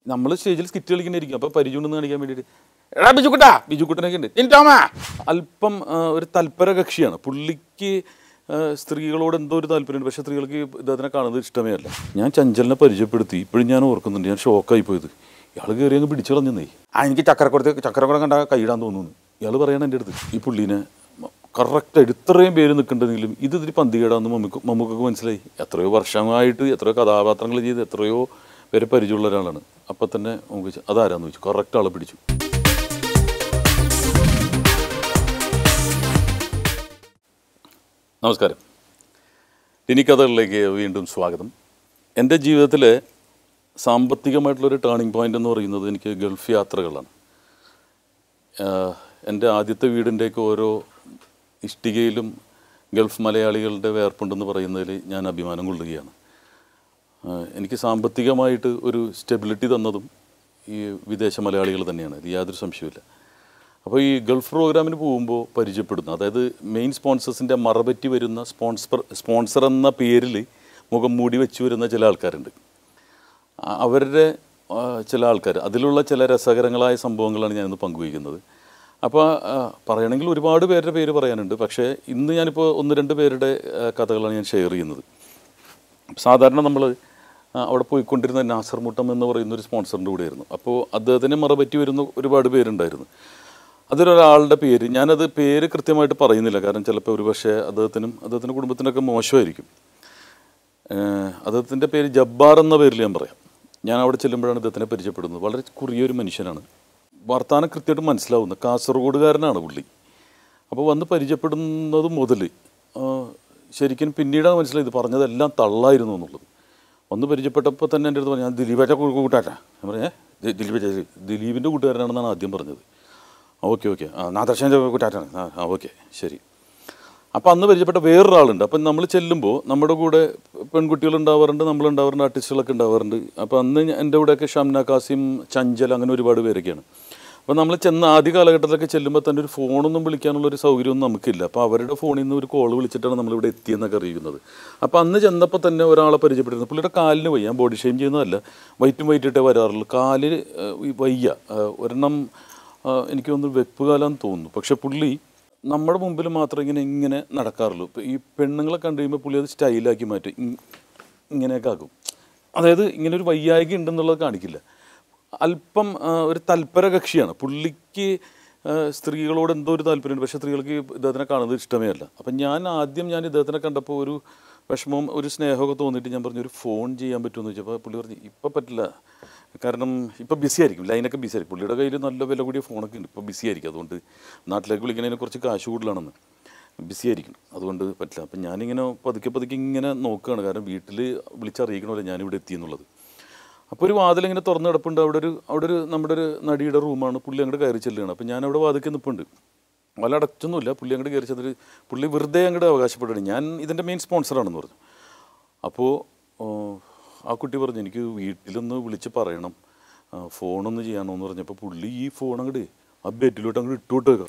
നമ്മൾ സ്റ്റേജിൽ സ്കിറ്റ് കളിക്കേണ്ടിയിരിക്കും അപ്പോൾ പരിചയമുണ്ടെന്ന് കാണിക്കാൻ വേണ്ടിയിട്ട് എടാ ബിജുക്കുട്ടാ ബിജുക്കുട്ടനൊക്കെ ഉണ്ട് എനിക്കോമാ അല്പം ആ, ഒരു തൽപര കക്ഷിയാണ് പുള്ളിക്ക് ആ, സ്ത്രീകളോട് എന്തോ ഒരു താല്പര്യമുണ്ട് പക്ഷേ സ്ത്രീകൾക്ക് ഇദ്ദേഹത്തിനെ കാണുന്നത് ഇഷ്ടമേ അല്ല ഞാൻ ചഞ്ചലിനെ പരിചയപ്പെടുത്തി ഇപ്പോഴും ഞാൻ ഓർക്കുന്നുണ്ട് ഞാൻ ഷോക്കായി പോയത് ഇയാൾ കയറി അങ്ങ് പിടിച്ചു കളഞ്ഞേ ആ എനിക്ക് ചക്കരക്കുടത്ത് ചക്കരക്കുടം കണ്ട കൈയിടാൻ തോന്നുന്നു ഇയാൾ പറയണം എൻ്റെ അടുത്ത് ഈ പുള്ളീനെ കറക്റ്റായിട്ട് ഇത്രയും പേര് നിൽക്കേണ്ടതെങ്കിലും ഇത് ഇതിരി പന്തികേടാന്ന് മമ്മക്ക് മമ്മൂക്കൊക്കെ മനസ്സിലായി എത്രയോ വർഷമായിട്ട് എത്രയോ കഥാപാത്രങ്ങൾ ചെയ്ത് എത്രയോ പേരെ പരിചയമുള്ള ഒരാളാണ് അപ്പം തന്നെ നമുക്ക് ചോ- അതാരാന്ന് ചോദിച്ചു കറക്റ്റ് ആളെ പിടിച്ചു നമസ്കാരം ടിനിക്കഥകളിലേക്ക് വീണ്ടും സ്വാഗതം എൻ്റെ ജീവിതത്തിലെ സാമ്പത്തികമായിട്ടുള്ളൊരു ടേണിംഗ് പോയിന്റ് എന്ന് പറയുന്നത് എനിക്ക് ഗൾഫ് യാത്രകളാണ് ആഹ് എൻ്റെ ആദ്യത്തെ വീടിൻ്റെയൊക്കെ ഓരോ ഇഷ്ടികയിലും ഗൾഫ് മലയാളികളുടെ വേർപ്പുണ്ടെന്ന് പറയുന്നതിൽ ഞാൻ അഭിമാനം കൊള്ളുകയാണ് ആഹ് എനിക്ക് സാമ്പത്തികമായിട്ട് ഒരു സ്റ്റെബിലിറ്റി തന്നതും ഈ വിദേശ മലയാളികൾ തന്നെയാണ് ഇത് യാതൊരു സംശയമില്ല അപ്പോൾ ഈ ഗൾഫ് പ്രോഗ്രാമിന് പോകുമ്പോൾ പരിചയപ്പെടുന്നു അതായത് മെയിൻ സ്പോൺസേഴ്സിൻ്റെ മറപറ്റി വരുന്ന സ്പോൺസർ സ്പോൺസർ എന്ന പേരിൽ മുഖം മൂടി വെച്ച് വരുന്ന ചില ആൾക്കാരുണ്ട് ആ- അവരുടെ ആ, ചില ആൾക്കാർ അതിലുള്ള ചില രസകരങ്ങളായ സംഭവങ്ങളാണ് ഞാനിന്ന് പങ്കുവയ്ക്കുന്നത് അപ്പോൾ ആ, പറയണമെങ്കിൽ ഒരുപാട് പേരുടെ പേര് പറയാനുണ്ട് പക്ഷേ ഇന്ന് ഞാനിപ്പോൾ ഒന്ന് രണ്ട് പേരുടെ ആ, കഥകളാണ് ഞാൻ ഷെയർ ചെയ്യുന്നത് സാധാരണ നമ്മൾ അവിടെ പോയിക്കൊണ്ടിരുന്ന നാസർ മുട്ടം എന്ന് പറയുന്ന ഒരു സ്പോൺസറിൻ്റെ കൂടെയായിരുന്നു അപ്പോൾ അദ്ദേഹത്തിനെ മറപറ്റി വരുന്ന ഒരുപാട് പേരുണ്ടായിരുന്നു അതിലൊരാളുടെ പേര് ഞാനത് പേര് കൃത്യമായിട്ട് പറയുന്നില്ല കാരണം ചിലപ്പോൾ ഒരു പക്ഷേ അദ്ദേഹത്തിനും അദ്ദേഹത്തിൻ്റെ കുടുംബത്തിനൊക്കെ മോശമായിരിക്കും ഏഹ് അദ്ദേഹത്തിൻ്റെ പേര് ജബ്ബാർ എന്ന പേരിൽ ഞാൻ പറയാം ഞാൻ അവിടെ ചെല്ലുമ്പോഴാണ് ഇദ്ദേഹത്തിനെ പരിചയപ്പെടുന്നത് വളരെ കുറിയൊരു മനുഷ്യനാണ് വർത്താനം കൃത്യമായിട്ട് മനസ്സിലാവുന്നത് കാസർഗോഡുകാരനാണ് പുള്ളി അപ്പോൾ വന്ന് പരിചയപ്പെടുന്നത് മുതൽ ശരിക്കും പിന്നീടാണ് മനസ്സിലായത് പറഞ്ഞതെല്ലാം തള്ളായിരുന്നു എന്നുള്ളത് വന്ന് പരിചയപ്പെട്ടപ്പോൾ തന്നെ എൻ്റെ അടുത്ത് പറഞ്ഞു ഞാൻ ദിലീപേറ്റ കൂട്ടാറ്റാ ഞാൻ പറഞ്ഞേ ദിലീപേറ്റ ദിലീപിൻ്റെ കൂട്ടുകാരനാണെന്നാണ് ആദ്യം പറഞ്ഞത് ഓക്കെ ഓക്കെ ആ നാദർശൻ്റെ കൂട്ടാറ്റാണ് ആ ആ ഓക്കെ ശരി അപ്പോൾ അന്ന് പരിചയപ്പെട്ട വേറൊരാളുണ്ട് അപ്പം നമ്മൾ ചെല്ലുമ്പോൾ നമ്മുടെ കൂടെ പെൺകുട്ടികൾ ഉണ്ടാവാറുണ്ട് നമ്മളുണ്ടാവാറുണ്ട് ആർട്ടിസ്റ്റുകളൊക്കെ ഉണ്ടാവാറുണ്ട് അപ്പോൾ അന്ന് ഞ- എൻ്റെ കൂടെയൊക്കെ ഷംന കാസിം ചഞ്ചൽ അങ്ങനെ ഒരുപാട് പേരൊക്കെയാണ് അപ്പോൾ നമ്മൾ ചെന്ന ആദ്യ കാലഘട്ടത്തിലൊക്കെ ചെല്ലുമ്പോൾ തന്നെ ഒരു ഫോണൊന്നും വിളിക്കാനുള്ള ഒരു സൗകര്യമൊന്നും നമുക്കില്ല അപ്പോൾ അവരുടെ ഫോണിൽ നിന്ന് ഒരു കോൾ വിളിച്ചിട്ടാണ് നമ്മളിവിടെ എത്തിയെന്നൊക്കെ അറിയിക്കുന്നത് അപ്പോൾ അന്ന് ചെന്നപ്പോൾ തന്നെ ഒരാളെ പരിചയപ്പെട്ടിരുന്നു പുള്ളിയുടെ കാലിന് വയ്യ ഞാൻ ബോഡി ഷെയിം ചെയ്യുന്നതല്ല വൈറ്റും വൈറ്റിട്ടേ വരാറുള്ളൂ കാല് ഏഹ്, ഈ വയ്യ ഏഹ്, ഒരെണ്ണം ഏഹ്, എനിക്ക് തോന്നുന്നു വെപ്പ് കാലാന്ന് തോന്നുന്നു പക്ഷേ പുള്ളി നമ്മുടെ മുമ്പിൽ മാത്രം ഇങ്ങനെ ഇങ്ങനെ നടക്കാറുള്ളൂ ഇപ്പോൾ ഈ പെണ്ണുങ്ങളെ കണ്ടു കഴിയുമ്പോൾ പുള്ളി അത് സ്റ്റൈലാക്കി മാറ്റും ഇ- ഇങ്ങനെയൊക്കെ ആക്കും അതായത് ഇങ്ങനെ ഒരു വയ്യായിക ഉണ്ടെന്നുള്ളത് കാണിക്കില്ല അല്പം ആ, ഒരു തൽപര കക്ഷിയാണ് പുള്ളിക്ക് ആ, സ്ത്രീകളോട് എന്തോ ഒരു താല്പര്യമുണ്ട് പക്ഷേ സ്ത്രീകൾക്ക് ഇദ്ദേഹത്തിനെ കാണുന്നത് ഇഷ്ടമേ അല്ല അപ്പം ഞാൻ ആദ്യം ഞാൻ ഇദ്ദേഹത്തിനെ കണ്ടപ്പോൾ ഒരു വിഷമവും ഒരു സ്നേഹമൊക്കെ തോന്നിയിട്ട് ഞാൻ പറഞ്ഞു ഒരു ഫോൺ ചെയ്യാൻ പറ്റുമെന്ന് ചോദിച്ചപ്പോൾ പുള്ളി പറഞ്ഞു ഇപ്പം പറ്റില്ല കാരണം ഇപ്പം ബിസി ആയിരിക്കും ലൈനൊക്കെ ബിസി ആയിരിക്കും പുള്ളിയുടെ കയ്യിൽ നല്ല വില കൂടിയ ഫോണൊക്കെ ഉണ്ട് ഇപ്പോൾ ബിസി ആയിരിക്കും അതുകൊണ്ട് നാട്ടിലേക്ക് വിളിക്കുന്നതിന് കുറച്ച് കാശ് കൂടുതലാണെന്ന് ബിസി ആയിരിക്കും അതുകൊണ്ട് പറ്റില്ല അപ്പം ഞാനിങ്ങനെ പതുക്കെ പതുക്കെ ഇങ്ങനെ നോക്കുകയാണ് കാരണം വീട്ടിൽ വിളിച്ചറിയിക്കണമല്ലോ ഞാനിവിടെ എത്തി എന്നുള്ളത് അപ്പോൾ ഒരു വാതിൽ ഇങ്ങനെ തുറന്ന് കിടപ്പുണ്ട് അവിടെ ഒരു അവിടെ ഒരു നമ്മുടെ ഒരു നടിയുടെ റൂമാണ് പുള്ളി അങ്ങോട്ട് കയറി ചെല്ലുകയാണ് അപ്പോൾ ഞാൻ അവിടെ വാതിക്കെ നിൽപ്പുണ്ട് വല അടച്ചൊന്നുമില്ല പുള്ളി അങ്ങോട്ട് കയറി ചെന്നിട്ട് പുള്ളി വെറുതെ അങ്ങോട്ട് അവകാശപ്പെടുകയാണ് ഞാൻ ഇതിൻ്റെ മെയിൻ സ്പോൺസറാണെന്ന് പറഞ്ഞു അപ്പോൾ ആ, ആ കുട്ടി പറഞ്ഞു എനിക്ക് വീട്ടിലൊന്ന് വിളിച്ച് പറയണം ആ, ഫോണൊന്ന് ചെയ്യണമെന്ന് പറഞ്ഞപ്പോൾ പുള്ളി ഈ ഫോൺ അങ്ങോട്ട് ആ ബെഡിലോട്ട് അങ്ങോട്ട് ഇട്ടുവിട്ടേക്കാം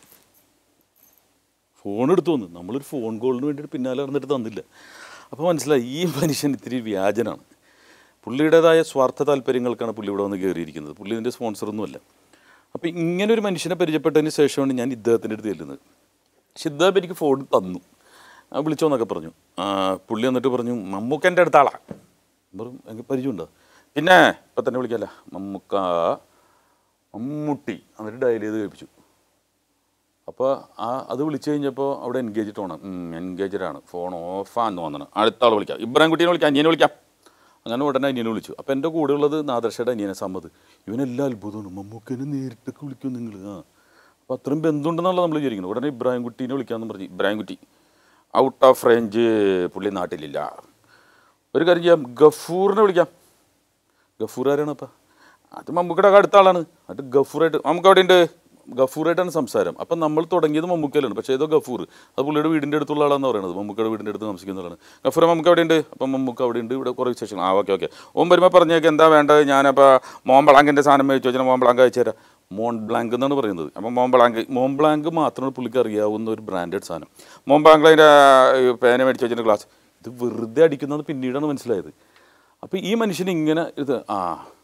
ഫോൺ എടുത്തു വന്നു നമ്മളൊരു ഫോൺ കോളിന് വേണ്ടിയിട്ട് പിന്നാലെ നടന്നിട്ട് തന്നില്ല അപ്പോൾ മനസ്സിലായി ഈ മനുഷ്യൻ ഇത്തിരി വ്യാജനാണ് പുള്ളിയുടേതായ സ്വാർത്ഥ താല്പര്യങ്ങൾക്കാണ് പുള്ളി ഇവിടെ വന്ന് കയറിയിരിക്കുന്നത് പുള്ളി ഇതിൻ്റെ സ്പോൺസറൊന്നുമല്ല അപ്പോൾ ഇങ്ങനെ ഒരു മനുഷ്യനെ പരിചയപ്പെട്ടതിന് ശേഷമാണ് ഞാൻ ഇദ്ദേഹത്തിൻ്റെ അടുത്ത് ചെല്ലുന്നത് പക്ഷെ ഇദ്ദേഹം എനിക്ക് ഫോൺ തന്നു ആ വിളിച്ചോന്നൊക്കെ പറഞ്ഞു ആ, പുള്ളി എന്നിട്ട് പറഞ്ഞു മമ്മൂക്കൻ്റെ അടുത്താളാ വെറും എനിക്ക് പരിചയമുണ്ടോ പിന്നെ ഇപ്പം തന്നെ വിളിക്കാമല്ല മമ്മൂക്ക മമ്മൂട്ടി എന്നിട്ട് ഡയൽ ചെയ്ത് കേൾപ്പിച്ചു അപ്പോൾ ആ അത് വിളിച്ചു കഴിഞ്ഞപ്പോൾ അവിടെ എൻഗേജ് ടോണാണ് എൻഗേജഡ് ആണ് ഫോൺ ഓഫാന്ന് തോന്നണം അടുത്ത ആൾ വിളിക്കാം ഇബ്രാഹിം കുട്ടീനെ വിളിക്കാം അനിയനെ വിളിക്കാം അങ്ങനെ ഉടനെ അനിയനെ വിളിച്ചു അപ്പോൾ എൻ്റെ കൂടെ ഉള്ളത് നാദർഷയുടെ അനിയനെ സമ്മത് ഇവനെല്ലാം അത്ഭുതമാണ് മമ്മൂക്കനെ നേരിട്ടൊക്കെ വിളിക്കും നിങ്ങൾ ആ അപ്പോൾ അത്രയും ബന്ധമുണ്ടെന്നുള്ള നമ്മൾ വിചാരിക്കുന്നത് ഉടനെ ഇബ്രാഹിം കുട്ടീനെ വിളിക്കാമെന്ന് പറഞ്ഞു ഇബ്രാഹിം കുട്ടി ഔട്ട് ഓഫ് റേഞ്ച് പുള്ളി നാട്ടിലില്ല ഒരു കാര്യം ചെയ്യാം ഗഫൂറിനെ വിളിക്കാം ഗഫൂർ ആരാണ് അപ്പം അത് മമ്മൂക്കയുടെ അടുത്ത ആളാണ് അത് ഗഫൂറായിട്ട് നമുക്ക് അവിടെ ഉണ്ട് ഗഫൂറായിട്ടാണ് സംസാരം അപ്പം നമ്മൾ തുടങ്ങിയത് മമ്മൂക്കയിലാണ് പക്ഷേ ഏതോ ഗഫൂർ അത് പുള്ളിയുടെ വീടിൻ്റെ അടുത്തുള്ള ആളാണെന്ന് പറയുന്നത് മമ്മൂക്കയുടെ വീടിൻ്റെ അടുത്ത് താമസിക്കുന്ന ആളാണ് ഗഫൂർ മമ്മൂക്ക അവിടെ ഉണ്ട് അപ്പം മമ്മൂക്ക അവിടെ ഉണ്ട് ഇവിടെ കുറേ വിശേഷങ്ങൾ ആ ഓക്കെ ഓക്കെ ഓൻ വരുമ്പോൾ പറഞ്ഞേക്ക് എന്താ വേണ്ടത് ഞാനപ്പോൾ മോംബ്ലാങ്കിൻ്റെ സാധനം മേടിച്ചു വെച്ചാൽ മോംബ്ലാങ്ക് അയച്ചു തരാം മോൺ ബ്ലാങ്ക് എന്നാണ് പറയുന്നത് അപ്പം മോംബ്ലാങ്ക് മോംബ്ലാങ്ക് മാത്രമാണ് പുള്ളിക്ക് അറിയാവുന്ന ഒരു ബ്രാൻഡഡ് സാധനം മോംബ്ലാങ്ക് അതിൻ്റെ പേന മേടിച്ച് വെച്ചിട്ട് ഗ്ലാസ് ഇത് വെറുതെ അടിക്കുന്നത് പിന്നീടാണ് മനസ്സിലായത് അപ്പോൾ ഈ മനുഷ്യൻ ഇങ്ങനെ ഇത് ആ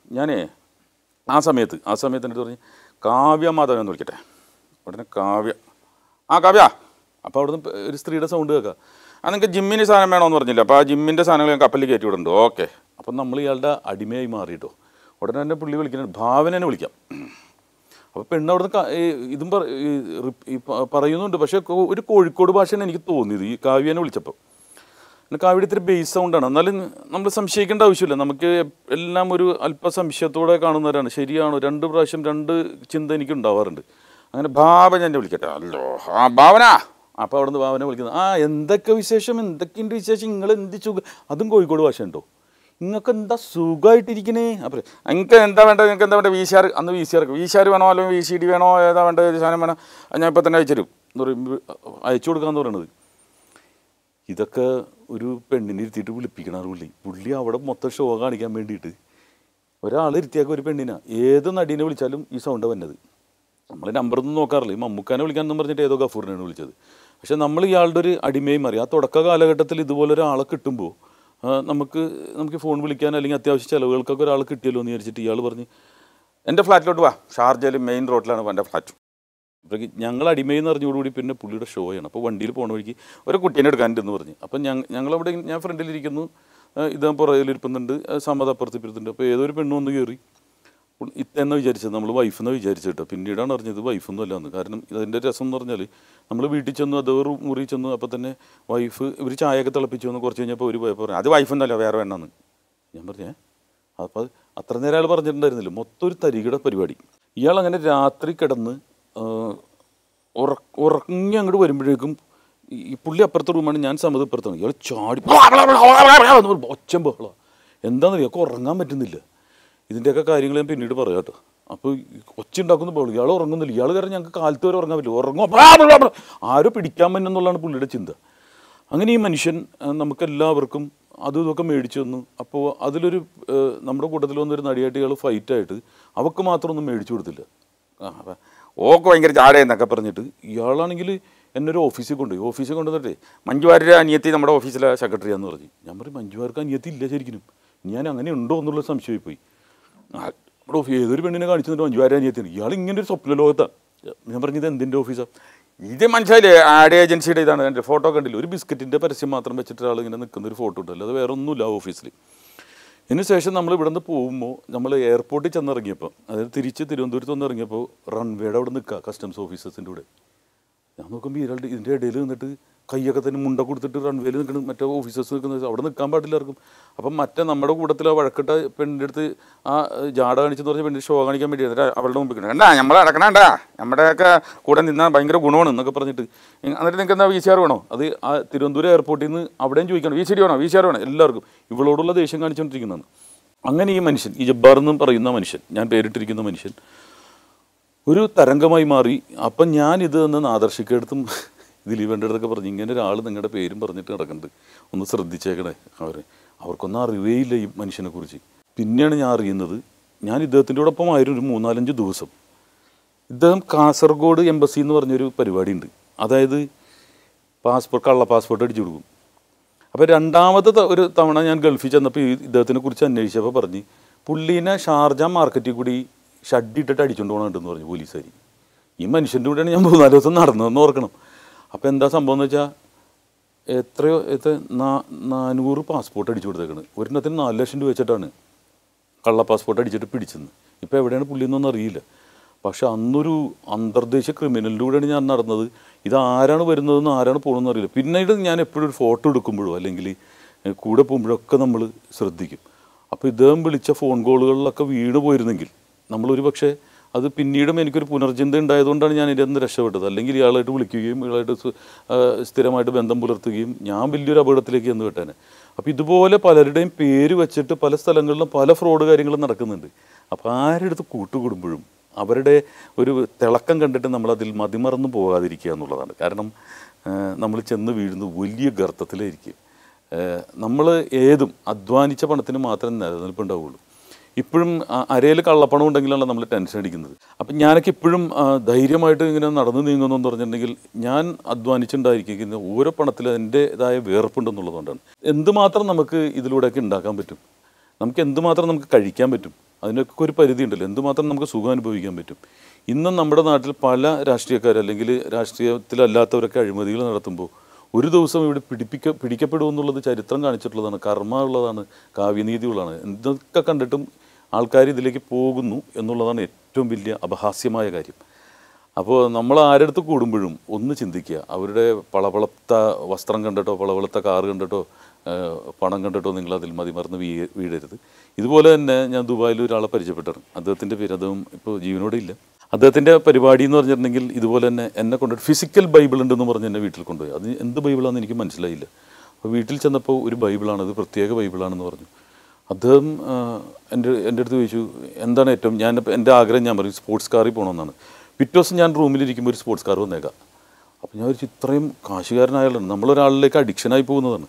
ഞാനേ ആ സമയത്ത് ആ സമയത്ത് എൻ്റെ അടുത്ത് പറഞ്ഞ് കാവ്യ മാധവൻ എന്ന് വിളിക്കട്ടെ ഉടനെ കാവ്യ ആ കാവ്യ അപ്പോൾ അവിടുന്ന് ഒരു സ്ത്രീയുടെ സൗണ്ട് കേൾക്കാം ആ നിങ്ങൾക്ക് ജിമ്മിന് സാധനം വേണമെന്ന് പറഞ്ഞില്ല അപ്പോൾ ആ ജിമ്മിൻ്റെ സാധനങ്ങൾ ഞാൻ കപ്പലിൽ കയറ്റി വിടുന്നുണ്ട് ഓക്കെ അപ്പം നമ്മൾ ഇയാളുടെ അടിമയായി മാറിയിട്ടോ ഉടനെ തന്നെ പുള്ളി വിളിക്കുന്നുണ്ട് ഭാവനെ വിളിക്കാം അപ്പോൾ പെണ്ണ് അവിടുന്ന് ക- ഈ ഇതും പറ- ഈ റിപ്പ്- ഈ പ- പറയുന്നുണ്ട് പക്ഷേ കോ- ഒരു കോഴിക്കോട് ഭാഷയാണ് എനിക്ക് തോന്നിയത് ഈ കാവ്യനെ വിളിച്ചപ്പോൾ പിന്നെ കാവ്യയുടെ ഇത്തിരി ബേസ് സൗണ്ടാണ് എന്നാലും നമ്മൾ സംശയിക്കേണ്ട ആവശ്യമില്ല നമുക്ക് എല്ലാം ഒരു അല്പ സംശയത്തോടെ കാണുന്നവരാണ് ശരിയാണോ രണ്ട് പ്രാവശ്യം രണ്ട് ചിന്ത എനിക്ക് ഉണ്ടാവാറുണ്ട് അങ്ങനെ ഭാവന എന്നെ വിളിക്കട്ടെ അല്ലോ ആ ഭാവന അപ്പോൾ അവിടുന്ന് ഭാവന വിളിക്കുന്നത് ആ എന്തൊക്കെ വിശേഷം എന്തൊക്കെയുണ്ട് വിശേഷം നിങ്ങൾ എന്ത് സുഖം അതും കോഴിക്കോട് ഭാഷ ഉണ്ടോ നിങ്ങൾക്ക് എന്താ സുഖമായിട്ടിരിക്കണേ അപ്പോൾ നിങ്ങൾക്ക് എന്താ വേണ്ടത് നിങ്ങൾക്ക് എന്താ വേണ്ടത് വി സി ആർ അന്ന് V C R V C R വേണോ അല്ലെങ്കിൽ വി സി ഡി വേണോ ഏതാ വേണ്ടത് ഏത് സാധനം വേണോ അത് ഞാൻ ഇപ്പോൾ തന്നെ അയച്ചു തരും എന്ന് പറയുമ്പോൾ അയച്ചു കൊടുക്കാന്ന് പറയണത് ഇതൊക്കെ ഒരു പെണ്ണിനെ ഇരുത്തിയിട്ട് വിളിപ്പിക്കണ പുള്ളി പുള്ളി അവിടെ മൊത്തം ഷോ കാണിക്കാൻ വേണ്ടിയിട്ട് ഒരാൾ ഇരുത്തിയാക്ക ഒരു പെണ്ണിനാ ഏത് നടീനെ വിളിച്ചാലും ഈ സൗണ്ട് വന്നത് നമ്മൾ നമ്പറൊന്നും നോക്കാറില്ല ഈ മമ്മൂക്കാനെ വിളിക്കാനെന്നും പറഞ്ഞിട്ട് ഏതോ ഗഫൂറിനെയാണ് വിളിച്ചത് പക്ഷെ നമ്മൾ ഇയാളുടെ ഒരു അടിമയും മാറി ആ തുടക്ക കാലഘട്ടത്തിൽ ഇതുപോലെ ഒരാളെ കിട്ടുമ്പോൾ ആ, നമുക്ക് നമുക്ക് ഫോൺ വിളിക്കാൻ അല്ലെങ്കിൽ അത്യാവശ്യ ചിലവുകൾക്കൊക്കെ ഒരാൾ കിട്ടിയല്ലോ എന്ന് വിചാരിച്ചിട്ട് ഇയാൾ പറഞ്ഞ് എൻ്റെ ഫ്ലാറ്റിലോട്ട് വാ ഷാർജയിൽ മെയിൻ റോഡിലാണ് എൻ്റെ ഫ്ലാറ്റ് അപ്പോഴേക്ക് ഞങ്ങൾ അടിമയെന്ന് അറിഞ്ഞോടുകൂടി പിന്നെ പുള്ളിയുടെ ഷോയാണ് അപ്പോൾ വണ്ടിയിൽ പോണ വഴിക്ക് ഒരു കുട്ടീനെ എടുക്കാനുണ്ടെന്ന് പറഞ്ഞു അപ്പം ഞങ്ങൾ ഞങ്ങളവിടെ ഞാൻ ഫ്രണ്ടിലിരിക്കുന്നു ആ, ഇതാ പുറകിലിരിപ്പുന്നുണ്ട് ആ, സമ്മത അപ്പുറത്ത് ഇപ്പുറത്തുണ്ട് അപ്പോൾ ഏതൊരു പെണ്ണ് വന്ന് കയറി എന്ന് വിചാരിച്ചത് നമ്മൾ വൈഫെന്ന് വിചാരിച്ചു കേട്ടോ പിന്നീടാണ് അറിഞ്ഞത് വൈഫൊന്നും അല്ല എന്ന് കാരണം ഇതിൻ്റെ രസം എന്ന് പറഞ്ഞാൽ നമ്മൾ വീട്ടിൽ ചെന്നു അത് ഒരു മുറി ചെന്നു അപ്പോൾ തന്നെ വൈഫ് ഇവർ ചായയൊക്കെ തിളപ്പിച്ചു വന്ന് കുറച്ച് കഴിഞ്ഞപ്പോൾ ഒരു പോയപ്പോൾ പറഞ്ഞു അത് വൈഫൊന്നല്ല വേറെ വേണമെന്ന് ഞാൻ പറഞ്ഞേ അപ്പോൾ അത് അത്ര നേരം അയാൾ പറഞ്ഞിട്ടുണ്ടായിരുന്നില്ല മൊത്തം ഒരു തരികിട പരിപാടി ഇയാൾ അങ്ങനെ രാത്രി കിടന്ന് ആ, ഉറ- ഉറങ്ങി അങ്ങോട്ട് വരുമ്പോഴേക്കും ഈ- ഈ പുള്ളി അപ്പുറത്തെ റൂമാണ് ഞാൻ സമ്മതം ഇപ്പുറത്താണ് ഇയാൾ ചാടി ഒച്ചം ബഹള എന്താണെന്നറിയാം ഒക്കെ ഉറങ്ങാൻ പറ്റുന്നില്ല ഇതിൻ്റെയൊക്കെ കാര്യങ്ങൾ ഞാൻ പിന്നീട് പറയാം കേട്ടോ അപ്പോൾ ഒച്ച ഉണ്ടാക്കുന്ന ബഹളം ഇയാൾ ഉറങ്ങുന്നില്ല ഇയാൾ കാരണം ഞങ്ങൾക്ക് കാലത്ത് വരെ ഉറങ്ങാൻ പറ്റില്ല ഉറങ്ങും ആരോ പിടിക്കാൻ പറ്റുന്നുള്ളതാണ് പുള്ളിയുടെ ചിന്ത അങ്ങനെ ഈ മനുഷ്യൻ ആ, നമുക്കെല്ലാവർക്കും അതും ഇതൊക്കെ മേടിച്ചു തന്നു അപ്പോൾ അതിലൊരു ആ, നമ്മുടെ കൂട്ടത്തിൽ വന്നൊരു നടിയായിട്ട് ഇയാൾ ഫൈറ്റായിട്ട് അവൾക്ക് മാത്രം ഒന്നും മേടിച്ചു കൊടുത്തില്ല ആ അപ്പം ഓക്ക് ഭയങ്കര ചാടയെന്നൊക്കെ പറഞ്ഞിട്ട് ഇയാളാണെങ്കിൽ എന്നെ ഒരു ഓഫീസിൽ കൊണ്ടുപോയി ഓഫീസിൽ കൊണ്ടുവന്നിട്ടേ മഞ്ജുവാരുടെ അനിയത്തി നമ്മുടെ ഓഫീസിലെ സെക്രട്ടറിയാന്ന് പറഞ്ഞു ഞാൻ പറയും മഞ്ജുവാർക്ക് അനിയത്തി ഇല്ല ശരിക്കും ഞാൻ അങ്ങനെ ഉണ്ടോ എന്നുള്ള സംശയമായി പോയി ആ, നമ്മുടെ ഓഫീസ് ഏതൊരു പെണ്ണിനെ കാണിച്ചു തന്നിട്ട് മഞ്ജുവാരുടെ അനിയത്തിയാണ് ഇയാൾ ഇങ്ങനെ ഒരു സ്വപ്ന ലോകത്താണ് ഞാൻ പറഞ്ഞത് എന്തിൻ്റെ ഓഫീസാണ് ഇത് മനസ്സിലായില്ലേ ആഡ് ഏജൻസിയുടെ ഇതാണ് എൻ്റെ ഫോട്ടോ കണ്ടില്ല ഒരു ബിസ്ക്കറ്റിൻ്റെ പരസ്യം മാത്രം വെച്ചിട്ട് ഒരാൾ ഇങ്ങനെ നിൽക്കുന്ന ഒരു ഫോട്ടോ ഉണ്ടല്ലോ അത് വേറെ ഒന്നുമില്ല ആ ഓഫീസിൽ ഇതിന് ശേഷം നമ്മൾ ഇവിടെ നിന്ന് പോകുമ്പോൾ നമ്മൾ എയർപോർട്ടിൽ ചെന്നിറങ്ങിയപ്പോൾ അതായത് തിരിച്ച് തിരുവനന്തപുരത്ത് വന്ന് ഇറങ്ങിയപ്പോൾ റൺവേയുടെ അവിടെ നിൽക്കുക കസ്റ്റംസ് ഓഫീസേഴ്സിൻ്റെ കൂടെ ഞാൻ നോക്കുമ്പോൾ ഇയാളുടെ ഇതിൻ്റെ ഇടയിൽ നിന്നിട്ട് കൈയൊക്കെ തന്നെ മുണ്ട കൊടുത്തിട്ട് റൺവേയിൽ നിൽക്കണം മറ്റേ ഓഫീസേഴ്സ് നിൽക്കുന്നത് അവിടെ നിൽക്കാൻ പാടില്ല ആർക്കും അപ്പം മറ്റേ നമ്മുടെ കൂട്ടത്തിൽ ആ വഴക്കിട്ട പെണ്ണിൻ്റെ അടുത്ത് ആ ജാട കാണിച്ചെന്ന് പറഞ്ഞ പെണ്ണിന് ഷോ കാണിക്കാൻ വേണ്ടി എന്നിട്ട് അവളുടെ മുമ്പിൽ കിട്ടണം കണ്ടാ നമ്മൾ അടക്കണണ്ടാ നമ്മുടെയൊക്കെ കൂടെ നിന്നാൽ ഭയങ്കര ഗുണമാണ് എന്നൊക്കെ പറഞ്ഞിട്ട് ഇ- എന്നിട്ട് നിങ്ങൾക്ക് എന്താ വി സി ആർ വേണോ അത് ആ തിരുവനന്തപുരം എയർപോർട്ടിൽ നിന്ന് അവിടെയും ചോദിക്കണം വി സി ഡി വേണോ വി സി ആർ വേണോ എല്ലാവർക്കും ഇവളോടുള്ള ദേഷ്യം കാണിച്ചുകൊണ്ടിരിക്കുന്നതാണ് അങ്ങനെ ഈ മനുഷ്യൻ ഈ ജബ്ബാർ എന്ന് പറയുന്ന മനുഷ്യൻ ഞാൻ പേരിട്ടിരിക്കുന്ന മനുഷ്യൻ ഒരു തരംഗമായി മാറി അപ്പം ഞാൻ ഇത് എന്ന് ആദർശിക്കെടുത്തും ദിലീപൻ്റെ അടുത്തൊക്കെ പറഞ്ഞു ഇങ്ങനെ ഒരാൾ നിങ്ങളുടെ പേരും പറഞ്ഞിട്ട് നടക്കുന്നുണ്ട് ഒന്ന് ശ്രദ്ധിച്ചേക്കണേ അവർ അവർക്കൊന്നും അറിവേ ഇല്ല ഈ മനുഷ്യനെ കുറിച്ച് പിന്നെയാണ് ഞാൻ അറിയുന്നത് ഞാൻ ഇദ്ദേഹത്തിൻ്റെ ഒപ്പം ആയിരുന്നു ഒരു മൂന്നാലഞ്ച് ദിവസം ഇദ്ദേഹം കാസർഗോഡ് എംബസി എന്ന് പറഞ്ഞൊരു പരിപാടി ഉണ്ട് അതായത് പാസ്പോർട്ട് കള്ള പാസ്പോർട്ട് അടിച്ചു കൊടുക്കും അപ്പോൾ രണ്ടാമത്തെ ത- ഒരു തവണ ഞാൻ ഗൾഫിൽ ചെന്നപ്പോൾ ഈ ഇദ്ദേഹത്തിനെ കുറിച്ച് അന്വേഷിച്ചപ്പോൾ പറഞ്ഞ് പുള്ളീനെ ഷാർജ മാർക്കറ്റിൽ കൂടി ഷഡ് ഇട്ടിട്ട് അടിച്ചുകൊണ്ട് പോകണമെന്ന് പറഞ്ഞു പോലീസുകാർ ഈ മനുഷ്യൻ്റെ കൂടെയാണ് ഞാൻ മൂന്നാല് ദിവസം നടന്നതെന്ന് ഓർക്കണം അപ്പോൾ എന്താ സംഭവം എന്ന് വെച്ചാൽ എത്രയോ എത്ര നാ- നാനൂറ് പാസ്പോർട്ട് അടിച്ചു കൊടുത്തേക്കണ് ഒരെണ്ണത്തിന് നാല് ലക്ഷം രൂപ വെച്ചിട്ടാണ് കള്ള പാസ്പോർട്ട് അടിച്ചിട്ട് പിടിച്ചെന്ന് ഇപ്പോൾ എവിടെയാണ് പുള്ളി എന്നൊന്നും അറിയില്ല പക്ഷെ അന്നൊരു അന്തർദേശീയ ക്രിമിനലിൻ്റെ കൂടെയാണ് ഞാൻ നടന്നത് ഇത് ആരാണ് വരുന്നതെന്ന് ആരാണ് പോകണമെന്ന് അറിയില്ല പിന്നീട് ഞാൻ എപ്പോഴും ഒരു ഫോട്ടോ എടുക്കുമ്പോഴോ അല്ലെങ്കിൽ ഏഹ്, കൂടെ പോകുമ്പോഴൊക്കെ നമ്മൾ ശ്രദ്ധിക്കും അപ്പോൾ ഇദ്ദേഹം വിളിച്ച ഫോൺ കോളുകളിലൊക്കെ വീണ് പോയിരുന്നെങ്കിൽ നമ്മളൊരു പക്ഷേ അത് പിന്നീടും എനിക്കൊരു പുനർചിന്ത ഉണ്ടായതുകൊണ്ടാണ് ഞാൻ ഇതിൽ നിന്ന് രക്ഷപ്പെട്ടത് അല്ലെങ്കിൽ ഇയാളായിട്ട് വിളിക്കുകയും ഇയാളായിട്ട് സു- ആ, സ്ഥിരമായിട്ട് ബന്ധം പുലർത്തുകയും ഞാൻ വലിയൊരു അപകടത്തിലേക്ക് ചെന്ന് വിട്ടേനെ അപ്പോൾ ഇതുപോലെ പലരുടെയും പേര് വെച്ചിട്ട് പല സ്ഥലങ്ങളിലും പല ഫ്രോഡ് കാര്യങ്ങളും നടക്കുന്നുണ്ട് അപ്പോൾ ആരെടുത്ത് കൂട്ടുകൂടുമ്പോഴും അവരുടെ ഒരു തിളക്കം കണ്ടിട്ട് നമ്മളതിൽ മതിമറന്നു പോകാതിരിക്കുക എന്നുള്ളതാണ് കാരണം നമ്മൾ ചെന്ന് വീഴുന്നത് വലിയ ഗർത്തത്തിലായിരിക്കും നമ്മൾ ഏതും അധ്വാനിച്ച പണത്തിന് മാത്രമേ നിലനിൽപ്പുണ്ടാവുള്ളൂ ഇപ്പോഴും അരയിൽ കള്ളപ്പണം ഉണ്ടെങ്കിലാണ് നമ്മൾ ടെൻഷൻ അടിക്കുന്നത് അപ്പം ഞാനൊക്കെ ഇപ്പോഴും ആ, ധൈര്യമായിട്ട് ഇങ്ങനെ നടന്നു നീങ്ങുന്നു എന്ന് പറഞ്ഞിട്ടുണ്ടെങ്കിൽ ഞാൻ അധ്വാനിച്ചുണ്ടായിരിക്കുന്ന ഓരോ പണത്തിൽ അതിൻ്റെതായ വേർപ്പുണ്ടെന്നുള്ളതുകൊണ്ടാണ് എന്തുമാത്രം നമുക്ക് ഇതിലൂടെയൊക്കെ ഉണ്ടാക്കാൻ പറ്റും നമുക്ക് എന്തുമാത്രം നമുക്ക് കഴിക്കാൻ പറ്റും അതിനൊക്കെ ഒരു പരിധി ഉണ്ടല്ലോ എന്തുമാത്രം നമുക്ക് സുഖം അനുഭവിക്കാൻ പറ്റും ഇന്നും നമ്മുടെ നാട്ടിൽ പല രാഷ്ട്രീയക്കാർ അല്ലെങ്കിൽ രാഷ്ട്രീയത്തിലല്ലാത്തവരൊക്കെ അഴിമതികൾ നടത്തുമ്പോൾ ഒരു ദിവസം ഇവിടെ പിടിപ്പിക്ക പിടിക്കപ്പെടുമെന്നുള്ളത് ചരിത്രം കാണിച്ചിട്ടുള്ളതാണ് കർമ്മ ഉള്ളതാണ് കാവ്യനീതി ഉള്ളതാണ് എന്തൊക്കെ കണ്ടിട്ടും ആൾക്കാർ ഇതിലേക്ക് പോകുന്നു എന്നുള്ളതാണ് ഏറ്റവും വലിയ അപഹാസ്യമായ കാര്യം അപ്പോൾ നമ്മൾ ആരടുത്ത് കൂടുമ്പോഴും ഒന്ന് ചിന്തിക്കുക അവരുടെ പളപളത്ത വസ്ത്രം കണ്ടിട്ടോ പളപളത്ത കാറ് കണ്ടിട്ടോ ഏഹ്, പണം കണ്ടിട്ടോ നിങ്ങൾ അതിൽ മതിമറന്ന് വീ വീഴരുത് ഇതുപോലെ തന്നെ ഞാൻ ദുബായിൽ ഒരാളെ പരിചയപ്പെട്ടിരുന്നു അദ്ദേഹത്തിൻ്റെ പേര് അദ്ദേഹം ഇപ്പോൾ ജീവനോടെ ഇല്ല അദ്ദേഹത്തിൻ്റെ പരിപാടി എന്ന് പറഞ്ഞിട്ടുണ്ടെങ്കിൽ ഇതുപോലെ തന്നെ എന്നെ കൊണ്ടുപോയി ഫിസിക്കൽ ബൈബിൾ ഉണ്ടെന്ന് പറഞ്ഞ് എന്നെ വീട്ടിൽ കൊണ്ടുപോയി അത് എന്ത് ബൈബിളാണെന്ന് എനിക്ക് മനസ്സിലായില്ല അപ്പോൾ വീട്ടിൽ ചെന്നപ്പോൾ ഒരു ബൈബിളാണ് അത് പ്രത്യേക ബൈബിളാണെന്ന് പറഞ്ഞു അദ്ദേഹം ആ, എൻ്റെ എൻ്റെ അടുത്ത് ചോദിച്ചു എന്താണ് ഏറ്റവും ഞാൻ എൻ്റെ ആഗ്രഹം ഞാൻ പറയും സ്പോർട്സ് കാറിൽ പോകണമെന്നാണ് പിറ്റേ ദിവസം ഞാൻ റൂമിലിരിക്കുമ്പോൾ ഒരു സ്പോർട്സ് കാർ വന്നേക്കാം അപ്പോൾ ഞാൻ ഒരു ഇത്രയും കാശുകാരനായാലാണ് നമ്മളൊരാളിലേക്ക് അഡിക്ഷനായി പോകുന്നതാണ്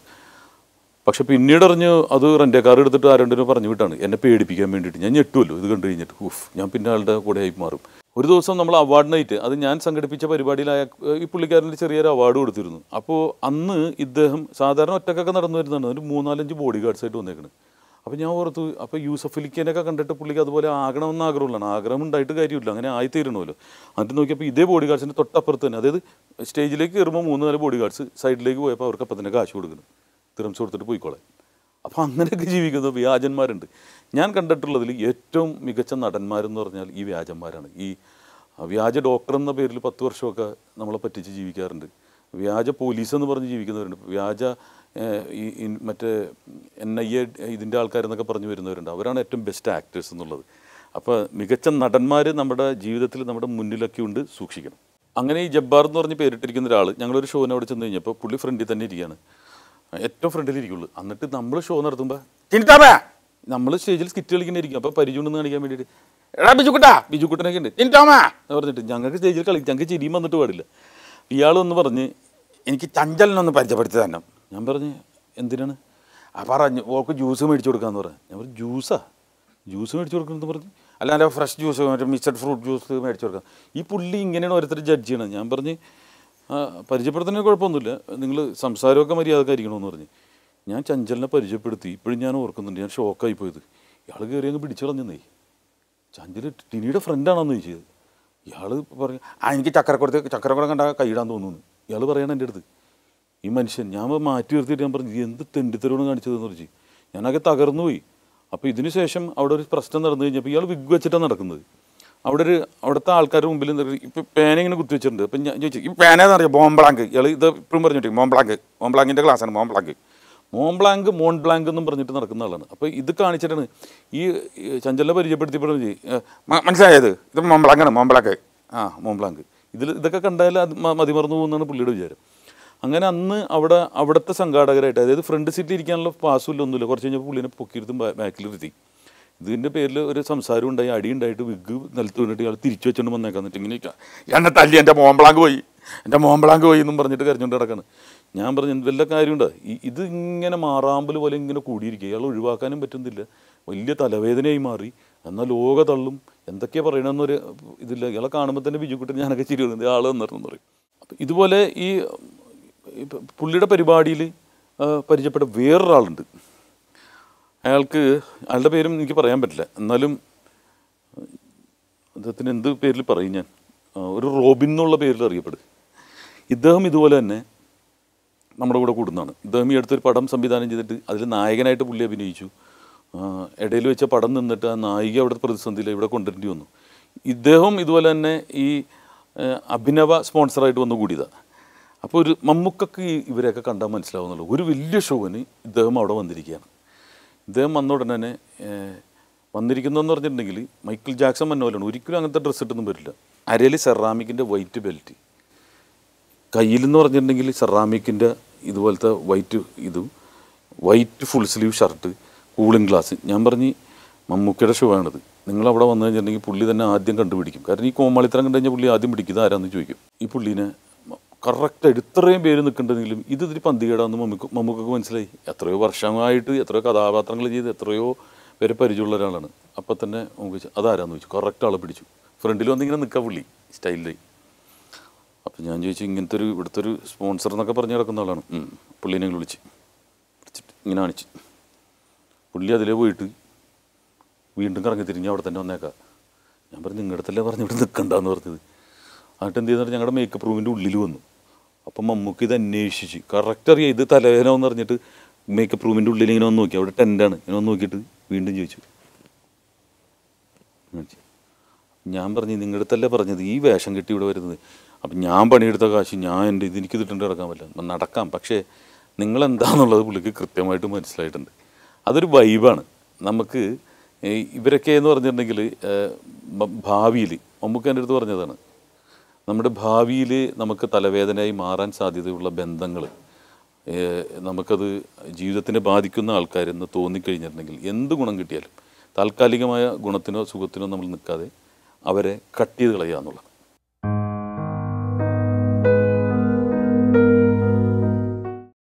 പക്ഷെ പിന്നീട് അറിഞ്ഞ് അത് റെൻ്റെ കാർ എടുത്തിട്ട് ആരണ്ടിനും പറഞ്ഞു വിട്ടാണ് എന്നെ പേടിപ്പിക്കാൻ വേണ്ടിയിട്ട് ഞാൻ ഞെട്ടുമല്ലോ ഇത് കണ്ടു കഴിഞ്ഞിട്ട് ഉഫ് ഞാൻ പിന്നെ ആളുടെ കൂടെ ആയി മാറും ഒരു ദിവസം നമ്മൾ അവാർഡ് നൈറ്റ് അത് ഞാൻ സംഘടിപ്പിച്ച പരിപാടിയിലായ ഈ പുള്ളിക്കാരന് ചെറിയൊരു അവാർഡ് കൊടുത്തിരുന്നു അപ്പോൾ അന്ന് ഇദ്ദേഹം സാധാരണ ഒറ്റക്കൊക്കെ നടന്നു വരുന്നതാണ് ഒരു മൂന്നാലഞ്ച് ബോഡി ഗാർഡ്സായിട്ട് വന്നേക്കണ് അപ്പോൾ ഞാൻ ഓർത്തു അപ്പോൾ യൂസഫ് അലിഖാനൊക്കെ കണ്ടിട്ട് പുള്ളിക്ക് അതുപോലെ ആകണമെന്ന് ആഗ്രഹമുള്ളതാണ് ആഗ്രഹം ഉണ്ടായിട്ട് കാര്യമില്ല അങ്ങനെ ആയിത്തീരണമല്ലോ എന്നിട്ട് നോക്കിയപ്പോൾ ഇതേ ബോഡി ഗാർഡ്സിൻ്റെ തൊട്ടപ്പുറത്ത് തന്നെ അതായത് സ്റ്റേജിലേക്ക് കയറുമ്പോൾ മൂന്ന് നാല് ബോഡി ഗാർഡ്സ് സൈഡിലേക്ക് പോയപ്പോൾ അവർക്ക് അപ്പം തന്നെ കാശ് കൊടുക്കുന്നു തിരംസ് കൊടുത്തിട്ട് പോയിക്കോളെ അപ്പോൾ അങ്ങനെയൊക്കെ ജീവിക്കുന്ന വ്യാജന്മാരുണ്ട് ഞാൻ കണ്ടിട്ടുള്ളതിൽ ഏറ്റവും മികച്ച നടന്മാരെന്ന് പറഞ്ഞാൽ ഈ വ്യാജന്മാരാണ് ഈ വ്യാജ ഡോക്ടർ എന്ന പേരിൽ പത്ത് വർഷമൊക്കെ നമ്മളെ പറ്റിച്ച് ജീവിക്കാറുണ്ട് വ്യാജ പോലീസ് എന്ന് പറഞ്ഞ് ജീവിക്കുന്നവരുണ്ട് വ്യാജ ഏഹ്, ഈ ഇൻ- മറ്റേ എൻ ഐ എ ഇതിൻ്റെ ആൾക്കാരെന്നൊക്കെ പറഞ്ഞു വരുന്നവരുണ്ട് അവരാണ് ഏറ്റവും ബെസ്റ്റ് ആക്ടേഴ്സ് എന്നുള്ളത് അപ്പോൾ മികച്ച നടന്മാർ നമ്മുടെ ജീവിതത്തിൽ നമ്മുടെ മുന്നിലൊക്കെ ഉണ്ട് സൂക്ഷിക്കണം അങ്ങനെ ഈ ജബ്ബാർ എന്ന് പറഞ്ഞ് പേരിട്ടിരിക്കുന്ന ഒരാൾ ഞങ്ങളൊരു ഷോന് അവിടെ ചെന്ന് കഴിഞ്ഞപ്പോൾ പുള്ളി ഫ്രണ്ടിൽ തന്നെ ഇരിക്കുകയാണ് ഏറ്റവും ഫ്രണ്ടിൽ ഇരിക്കുള്ളൂ എന്നിട്ട് നമ്മൾ ഷോ നടത്തുമ്പോൾ ചിന്താമേ നമ്മൾ സ്റ്റേജിൽ സ്കിറ്റ് കളിക്കുന്ന ഇരിക്കും അപ്പോൾ പരിചയം കാണിക്കാൻ വേണ്ടിയിട്ട് എടാ ബിജുക്കുട്ടാ ബിജുക്കുട്ടനൊക്കെ ഉണ്ട് ചിന്താമേ എന്ന് പറഞ്ഞിട്ട് ഞങ്ങൾക്ക് സ്റ്റേജിൽ കളി ഞങ്ങൾക്ക് ചിരിയും വന്നിട്ട് പാടില്ല ഇയാൾ ഒന്ന് പറഞ്ഞ് എനിക്ക് ചഞ്ചലിനൊന്ന് പരിചയപ്പെടുത്തി തന്നെ ഞാൻ പറഞ്ഞ് എന്തിനാണ് ആ പറഞ്ഞു ഓൾക്ക് ജ്യൂസ് മേടിച്ചു കൊടുക്കാന്ന് പറഞ്ഞു ഞാൻ പറഞ്ഞു ജ്യൂസാ ജ്യൂസ് മേടിച്ചു കൊടുക്കണമെന്ന് പറഞ്ഞു അല്ലാതെ ഫ്രഷ് ജ്യൂസ് മറ്റേ മിക്സഡ് ഫ്രൂട്ട് ജ്യൂസ് മേടിച്ചു കൊടുക്കാം ഈ പുള്ളി ഇങ്ങനെയാണ് ഓരോരുത്തർ ജഡ്ജ് ചെയ്യണം ഞാൻ പറഞ്ഞ് ആ, പരിചയപ്പെടുത്തുന്നതിന് കുഴപ്പമൊന്നുമില്ല നിങ്ങൾ സംസാരമൊക്കെ മര്യാദക്കായിരിക്കണമെന്ന് പറഞ്ഞ് ഞാൻ ചഞ്ചലിനെ പരിചയപ്പെടുത്തി ഇപ്പോഴും ഞാൻ ഓർക്കുന്നുണ്ട് ഞാൻ ഷോക്കായി പോയത് ഇയാൾ കയറി അങ്ങ് പിടിച്ചു കളഞ്ഞെന്നേ ചഞ്ചൽ ടിനിയുടെ ഫ്രണ്ടാണെന്ന് ചോദിച്ചത് ഇയാൾ പറഞ്ഞു ആ എനിക്ക് ചക്കരക്കുടത്ത് ചക്കരക്കുടം കണ്ട കൈയിടാൻ തോന്നുന്നു ഇയാൾ പറയണം എൻ്റെ അടുത്ത് ഈ മനുഷ്യൻ ഞാൻ മാറ്റി നിർത്തിയിട്ട് ഞാൻ പറഞ്ഞു "ഇത് എന്ത് തെണ്ടിത്തരമാണ് കാണിച്ചതെന്ന് പറഞ്ഞു ഞാനൊക്കെ തകർന്നു പോയി അപ്പോൾ ഇതിന് ശേഷം അവിടെ ഒരു പ്രശ്നം നടന്നു കഴിഞ്ഞപ്പോൾ ഇയാൾ വിഗ് വെച്ചിട്ടാണ് നടക്കുന്നത് അവിടെ ഒരു അവിടുത്തെ ആൾക്കാരുടെ മുമ്പിൽ ഇപ്പം പേന ഇങ്ങനെ കുത്തി വെച്ചിട്ടുണ്ട് അപ്പം ഞാൻ ചോദിച്ചു ഈ പേന എന്ന് അറിയാം മോംബ്ലാങ്ക് ഇയാൾ ഇത് ഇപ്പോഴും പറഞ്ഞിട്ട് മോംബ്ലാങ്ക് മോംബ്ലാങ്കിൻ്റെ ക്ലാസ്സാണ് മോംബ്ലാങ്ക് മോംബ്ലാങ്ക് മോൺ ബ്ലാങ്ക് എന്നും പറഞ്ഞിട്ട് നടക്കുന്ന ആളാണ് അപ്പോൾ ഇത് കാണിച്ചിട്ടാണ് ഈ ഈ ചഞ്ചലിനെ പരിചയപ്പെടുത്തിയപ്പോഴും ചെയ്യും, "ഏ, മ- മനസ്സിലായത് ഇത് മോംബ്ലാങ്കാണ് മോംബ്ലാങ്ക് ആ മോംബ്ലാങ്ക് ഇതിൽ ഇതൊക്കെ കണ്ടാൽ അത് മ- മതിമറന്നു പോകുന്നതാണ് പുള്ളിയുടെ വിചാരം അങ്ങനെ അന്ന് അവിടെ അവിടുത്തെ സംഘാടകരായിട്ട് അതായത് ഫ്രണ്ട് സീറ്റിൽ ഇരിക്കാനുള്ള പാസ്സും ഇല്ല ഒന്നുമില്ല കുറച്ച് കഴിഞ്ഞപ്പോൾ പുള്ളിനെ പൊക്കിയിരുത്തും ബാക്കിലിരുത്തി ഇതിൻ്റെ പേരിൽ ഒരു സംസാരം ഉണ്ടായി അടി ഉണ്ടായിട്ട് വിഗ് നിലത്ത് വീണിട്ട് ഇയാൾ തിരിച്ചു വെച്ചോണ്ട് വന്നേക്കാൻ എന്നിട്ട് ഇങ്ങനെ ഇരിക്കുക. എന്നെ തല്ലി എൻ്റെ മോമ്പളാങ്ക് പോയി എൻ്റെ മോമ്പളാങ്ക് പോയി എന്നും പറഞ്ഞിട്ട് കരഞ്ഞുകൊണ്ട് കിടക്കാണ് ഞാൻ പറഞ്ഞു എന്ത് വല്ല കാര്യമുണ്ടോ ഈ- ഇത് ഇങ്ങനെ മാറാമ്പൽ പോലെ ഇങ്ങനെ കൂടിയിരിക്കുക ഇയാൾ ഒഴിവാക്കാനും പറ്റുന്നില്ല വലിയ തലവേദനയായി മാറി എന്നാൽ ലോക തള്ളും എന്തൊക്കെയാണ് പറയണമെന്നൊരു ഇതില്ല ഇയാളെ കാണുമ്പോൾ തന്നെ ബിജുക്കുട്ടൻ ഞാനൊക്കെ ചിരി വരുന്നത് ആൾ വന്നിട്ടെന്ന് പറയും അപ്പം ഇതുപോലെ ഈ ഇപ്പം പുള്ളിയുടെ പരിപാടിയിൽ പരിചയപ്പെട്ട വേറൊരാളുണ്ട് അയാൾക്ക് അയാളുടെ പേരും എനിക്ക് പറയാൻ പറ്റില്ല എന്നാലും അദ്ദേഹത്തിന് എന്ത് പേരിൽ പറയും ഞാൻ ആ, ഒരു റോബിൻ എന്നുള്ള പേരിൽ അറിയപ്പെടും ഇദ്ദേഹം ഇതുപോലെ തന്നെ നമ്മുടെ കൂടെ കൂടുന്നതാണ് ഇദ്ദേഹം ഈ അടുത്തൊരു പടം സംവിധാനം ചെയ്തിട്ട് അതിൽ നായകനായിട്ട് പുള്ളി അഭിനയിച്ചു ആ, ഇടയിൽ വെച്ച പടം നിന്നിട്ട് ആ നായിക അവിടെ പ്രതിസന്ധിയിൽ ഇവിടെ കൊണ്ടുവരേണ്ടി വന്നു ഇദ്ദേഹം ഇതുപോലെ തന്നെ ഈ ആ, അഭിനവ സ്പോൺസറായിട്ട് വന്നു കൂടിയതാണ് അപ്പോൾ ഒരു മമ്മൂക്കക്ക് ഈ ഇവരെയൊക്കെ കണ്ടാൽ മനസ്സിലാവുന്നുള്ളൂ ഒരു വലിയ ഷോവിന് ഇദ്ദേഹം അവിടെ വന്നിരിക്കുകയാണ് ഇദ്ദേഹം വന്ന ഉടനെ തന്നെ ഏഹ്, വന്നിരിക്കുന്നതെന്ന് പറഞ്ഞിട്ടുണ്ടെങ്കിൽ മൈക്കിൾ ജാക്സൺ വന്ന പോലെയാണ് ഒരിക്കലും അങ്ങനത്തെ ഡ്രസ്സ് ഇട്ടൊന്നും വരില്ല അരയിൽ സെറാമിക്കിൻ്റെ വൈറ്റ് ബെൽറ്റ് കയ്യിലെന്ന് പറഞ്ഞിട്ടുണ്ടെങ്കിൽ സെറാമിക്കിൻ്റെ ഇതുപോലത്തെ വൈറ്റ് ഇതും white full sleeve shirt cooling glass ഞാൻ പറഞ്ഞ് മമ്മൂക്കയുടെ ഷോ ആണിത് നിങ്ങൾ അവിടെ വന്നു കഴിഞ്ഞിട്ടുണ്ടെങ്കിൽ പുള്ളി തന്നെ ആദ്യം കണ്ടുപിടിക്കും കാരണം ഈ കോമാളിത്തരം കണ്ടു കഴിഞ്ഞാൽ പുള്ളി ആദ്യം പിടിക്കുന്നത് ആരാന്ന് ചോദിക്കും ഈ പുള്ളീനെ കറക്റ്റായിട്ട് ഇത്രയും പേര് നിൽക്കേണ്ടതെങ്കിലും ഇത് ഇതിരി പന്തികേടാന്ന് മമ്മൂക്ക് മമ്മൂക്കൊക്കെ മനസ്സിലായി എത്രയോ വർഷമായിട്ട് എത്രയോ കഥാപാത്രങ്ങൾ ചെയ്ത് എത്രയോ പേരെ പരിചയമുള്ള ഒരാളാണ് അപ്പം തന്നെ നമുക്ക് ചോദിച്ചു, അതാരാന്ന് ചോദിച്ചു കറക്റ്റ് ആളെ പിടിച്ചു ഫ്രണ്ടിൽ വന്നിങ്ങനെ നിൽക്കുക പുള്ളി സ്റ്റൈലിൽ അപ്പം ഞാൻ ചോദിച്ചു ഇങ്ങനത്തെ ഒരു ഇവിടുത്തെ ഒരു സ്പോൺസർ എന്നൊക്കെ പറഞ്ഞ് കിടക്കുന്ന ആളാണ് ഉം. പുള്ളീനെ ഞങ്ങൾ വിളിച്ച് വിളിച്ചിട്ട് ഇങ്ങനെ കാണിച്ച് പുള്ളി അതിലേ പോയിട്ട് വീണ്ടും കറങ്ങി തിരിഞ്ഞ് അവിടെ തന്നെ വന്നേക്കാം ഞാൻ പറഞ്ഞു നിങ്ങളുടെ അടുത്തല്ലേ പറഞ്ഞു ഇവിടെ നിൽക്കണ്ടെന്ന് പറഞ്ഞത് എന്നിട്ട് എന്ത് ചെയ്യുന്നത് ഞങ്ങളുടെ മേക്കപ്പ് റൂമിൻ്റെ ഉള്ളിൽ വന്നു അപ്പം മമ്മൂക്ക് ഇത് അന്വേഷിച്ച് കറക്റ്റ് അറിയാം ഇത് തലവേദന എന്ന് പറഞ്ഞിട്ട് മേക്കപ്പ് റൂമിൻ്റെ ഉള്ളിൽ ഇങ്ങനെ വന്ന് നോക്കി അവിടെ ടെൻ്റാണ് ഇങ്ങനെ വന്ന് നോക്കിയിട്ട് വീണ്ടും ചോദിച്ചു ചോദിച്ചു. ഞാൻ പറഞ്ഞു നിങ്ങളുടെ അടുത്തല്ലേ പറഞ്ഞത് ഈ വേഷം കെട്ടി ഇവിടെ വരുന്നത് അപ്പം ഞാൻ പണിയെടുത്ത കാശ് ഞാൻ എൻ്റെ ഇത് എനിക്ക് ഇതിട്ടുണ്ട് നടക്കാൻ പറ്റില്ല നടക്കാം പക്ഷേ നിങ്ങളെന്താണെന്നുള്ളത് പുള്ളിക്ക് കൃത്യമായിട്ട് മനസ്സിലായിട്ടുണ്ട് അതൊരു വൈബാണ് നമുക്ക് ഈ ഇവരൊക്കെ എന്ന് പറഞ്ഞിട്ടുണ്ടെങ്കിൽ ഭാവിയിൽ നമുക്ക് എൻ്റെ അടുത്ത് പറഞ്ഞതാണ് നമ്മുടെ ഭാവിയിൽ നമുക്ക് തലവേദനയായി മാറാൻ സാധ്യതയുള്ള ബന്ധങ്ങൾ നമുക്കത് ജീവിതത്തിനെ ബാധിക്കുന്ന ആൾക്കാരെന്ന് തോന്നിക്കഴിഞ്ഞിട്ടുണ്ടെങ്കിൽ എന്ത് ഗുണം കിട്ടിയാലും താൽക്കാലികമായ ഗുണത്തിനോ സുഖത്തിനോ നമ്മൾ നിൽക്കാതെ അവരെ കട്ട് ചെയ്ത് കളയുക എന്നുള്ളത്